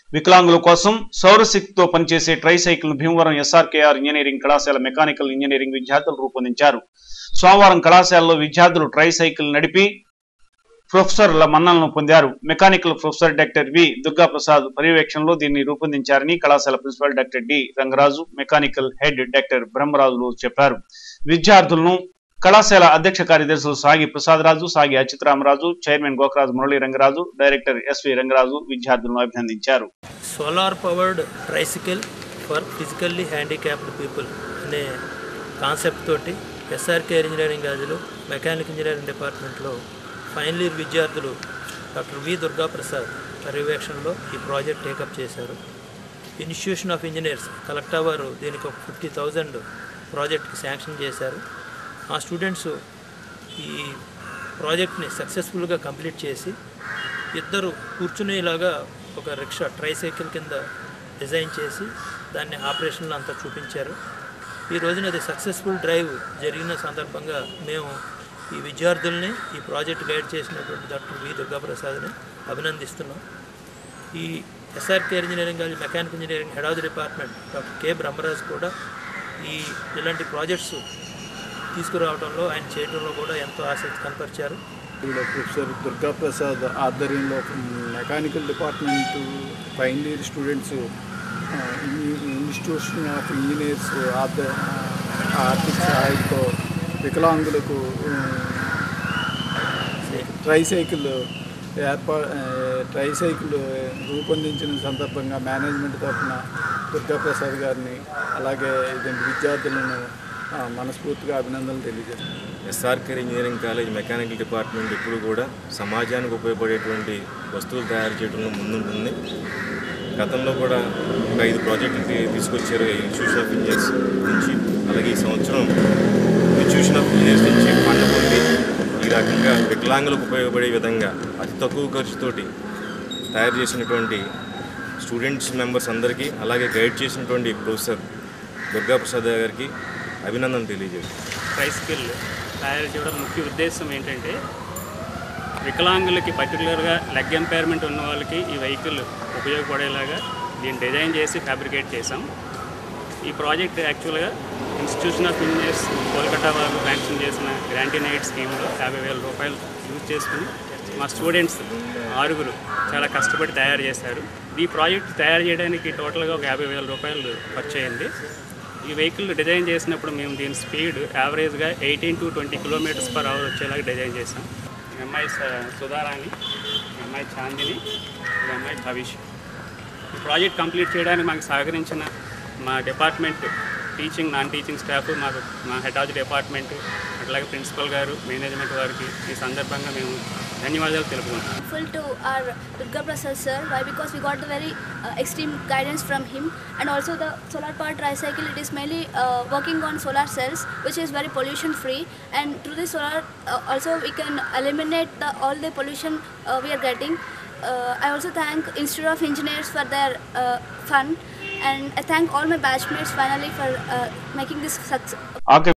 వికలాంగుల కోసం సౌరశక్తితో పనిచేసే ట్రై సైకిల్ ను భీమవరం ఎస్ఆర్కేఆర్ ఇంజనీరింగ్ కళాశాల మెకానికల్ ఇంజనీరింగ్ విద్యార్థులు రూపొందించారు సోమవారం కళాశాలలో విద్యార్థులు ట్రై సైకిల్ నడిపి ప్రొఫెసర్ల మన్నలను పొందారు mechanical professor doctor V Durga Prasad పర్యవేక్షణలో దీన్ని రూపొందించారని కళాశాల principal doctor D Rangaraju mechanical head doctor బ్రహ్మరాజులు చెప్పారు విద్యార్థులను కళాశాల అధ్యక్ష కార్యదర్శులు Sagi Prasadaraju Sagi Achyutaramaraju chairman Gokaraju Murali Rangaraju director SV Rangaraju విద్యార్థులను అభినందించారు solar powered tricycle for physically handicapped people అనే కాన్సెప్ట్ తోటి ఎస్ఆర్కే ఇంజనీరింగ్ కాలేజీలో మెకానిక్ ఇంజనీరింగ్ డిపార్ట్మెంట్లో ఫైనల్ ఇయర్ విద్యార్థులు డాక్టర్ వి దుర్గా ప్రసాద్ పర్యవేక్షణలో ఈ ప్రాజెక్ట్ టేకప్ చేశారు ఇన్స్టిట్యూషన్ ఆఫ్ ఇంజనీర్స్ కలెక్టర్ వారు దీనికి ఒక ఫిఫ్టీ థౌజండ్ ప్రాజెక్ట్కి శాంక్షన్ చేశారు ఆ స్టూడెంట్స్ ఈ ప్రాజెక్ట్ని సక్సెస్ఫుల్గా కంప్లీట్ చేసి ఇద్దరు కూర్చునేలాగా ఒక రిక్షా ట్రైసైకిల్ కింద డిజైన్ చేసి దాన్ని ఆపరేషన్లో అంతా చూపించారు ఈ రోజున అది సక్సెస్ఫుల్ డ్రైవ్ జరిగిన సందర్భంగా మేము ఈ విద్యార్థుల్ని ఈ ప్రాజెక్ట్ గైడ్ చేసినటువంటి డాక్టర్ వి దుర్గాప్రసాద్ని అభినందిస్తున్నాం ఈ SRK engineering college mechanic engineering head of the department doctor K Brahmaraj కూడా ఈ ఇలాంటి ప్రాజెక్ట్స్ తీసుకురావడంలో ఆయన చేయడంలో కూడా ఎంతో ఆసక్తి కనపరిచారు ఇలా ప్రొఫెసర్ దుర్గా ప్రసాద్ ఆధ్వర్యంలో mechanical department final year students ఆ, ఇన్- ఇన్స్టిట్యూషన్ ఆఫ్ ఇంజనీర్స్ ఆర్థ ఆర్థిక సహాయంతో వికలాంగులకు ట్రైసైకిల్ ఏర్పా ఆ, ట్రైసైకిల్ రూపొందించిన సందర్భంగా మేనేజ్మెంట్ తరఫున దుర్గా ప్రసాద్ గారిని అలాగే ఇదండి విద్యార్థులను ఆ, మనస్ఫూర్తిగా అభినందనలు తెలియజేస్తాను SRKR engineering college mechanical department ఇప్పుడు కూడా సమాజానికి ఉపయోగపడేటువంటి వస్తువులు తయారు చేయడంలో ముందుంటుంది గతంలో కూడా ఒక ఐదు ప్రాజెక్టులు తీ- తీసుకొచ్చారు ఇన్స్టిట్యూషన్ ఆఫ్ ఇంజనీర్స్ నుంచి అలాగే ఈ సంవత్సరం ఇన్స్టిట్యూషన్ ఆఫ్ ఇంజనీర్స్ నుంచి ఫండ్ పొంది ఈ రకంగా వికలాంగులకు ఉపయోగపడే విధంగా అతి తక్కువ ఖర్చుతోటి తయారు చేసినటువంటి స్టూడెంట్స్ మెంబర్స్ అందరికీ అలాగే గైడ్ చేసినటువంటి ప్రొఫెసర్ దుర్గాప్రసాద్ గారికి అభినందనలు తెలియజేస్తాను ట్రైస్కిల్ తయారు చేయడం ముఖ్య ఉద్దేశం ఏంటంటే వికలాంగులకి పర్టికులర్గా లెగ్ ఎంపైర్మెంట్ ఉన్న వాళ్ళకి ఈ వెహికల్ ఉపయోగపడేలాగా దీన్ని డిజైన్ చేసి ఫ్యాబ్రికేట్ చేసాం ఈ ప్రాజెక్ట్ యాక్చువల్గా ఇన్స్టిట్యూషన్ ఆఫ్ ఇంజనీర్స్ కోల్కతా వాళ్ళు శాంక్షన్ చేసిన గ్రాంటీనైట్ స్కీమ్లో యాభై వేల రూపాయలు యూజ్ చేసుకుని మా స్టూడెంట్స్ ఆరుగురు చాలా కష్టపడి తయారు చేశారు ఈ ప్రాజెక్ట్ తయారు చేయడానికి టోటల్గా ఒక యాభై వేల రూపాయలు ఖర్చు అయింది ఈ వెహికల్ డిజైన్ చేసినప్పుడు మేము దీని స్పీడ్ యావరేజ్గా eighteen to twenty kilometres per hour వచ్చేలాగా డిజైన్ చేసాం ఈ అమ్మాయి స- సుధారాణి ఈ అమ్మాయి చాందిని ఈ అమ్మాయి భవిష్ ఈ ప్రాజెక్ట్ కంప్లీట్ చేయడానికి మాకు సహకరించిన మా department teaching non teaching staff మాకు మా హెడ్ ఆఫ్ ది డిపార్ట్మెంట్ అట్లాగే ప్రిన్సిపల్ గారు మేనేజ్మెంట్ వారికి ఈ సందర్భంగా మేము ధన్యవాదాలు తెలుపుకుంటాం grateful to our Durga Prasad sir. Why? Because we got the very uh, extreme guidance from him, and also the solar powered tricycle. It is mainly uh, working on solar cells, which is very pollution free. And through the solar, uh, also we can eliminate the, all the pollution uh, we are getting. Uh, I also thank Institute of Engineers for their uh, fund, and I thank all my batchmates finally for uh, making this success. ఆకే